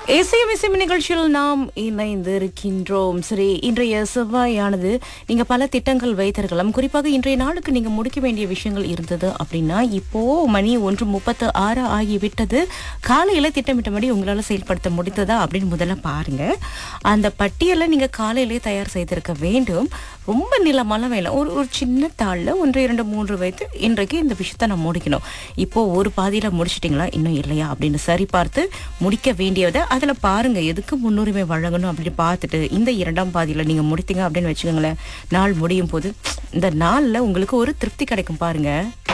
இசையமிசைமி நிகழ்ச்சியில் நாம் இணைந்து இருக்கின்றோம் சரி இன்றைய செவ்வாயானது நீங்க பல திட்டங்கள் வைத்திருக்கலாம் குறிப்பாக இன்றைய நாளுக்கு நீங்க முடிக்க வேண்டிய விஷயங்கள் இருந்தது அப்படின்னா இப்போ மணி ஒன்று முப்பத்து ஆறு ஆகிவிட்டது காலையில திட்டமிட்டபடி உங்களால செயல்படுத்த முடிந்ததா அப்படின்னு முதல்ல பாருங்க அந்த பட்டியலை நீங்க காலையிலே தயார் செய்திருக்க வேண்டும் ரொம்ப நிலமெல்லாம் வேலை ஒரு ஒரு சின்ன தாளில் ஒன்று இரண்டு மூன்று வைத்து இன்றைக்கு இந்த விஷயத்தை நான் முடிக்கணும் இப்போ ஒரு பாதியில முடிச்சிட்டிங்களா இன்னும் இல்லையா அப்படின்னு சரி பார்த்து முடிக்க வேண்டியதை அதுல பாருங்க எதுக்கு முன்னுரிமை வழங்கணும் அப்படின்னு பார்த்துட்டு இந்த இரண்டாம் பாதியில நீங்க முடித்தீங்க அப்படின்னு வச்சுக்கோங்களேன் நாள் முடியும் போது இந்த நாள்ல உங்களுக்கு ஒரு திருப்தி கிடைக்கும் பாருங்க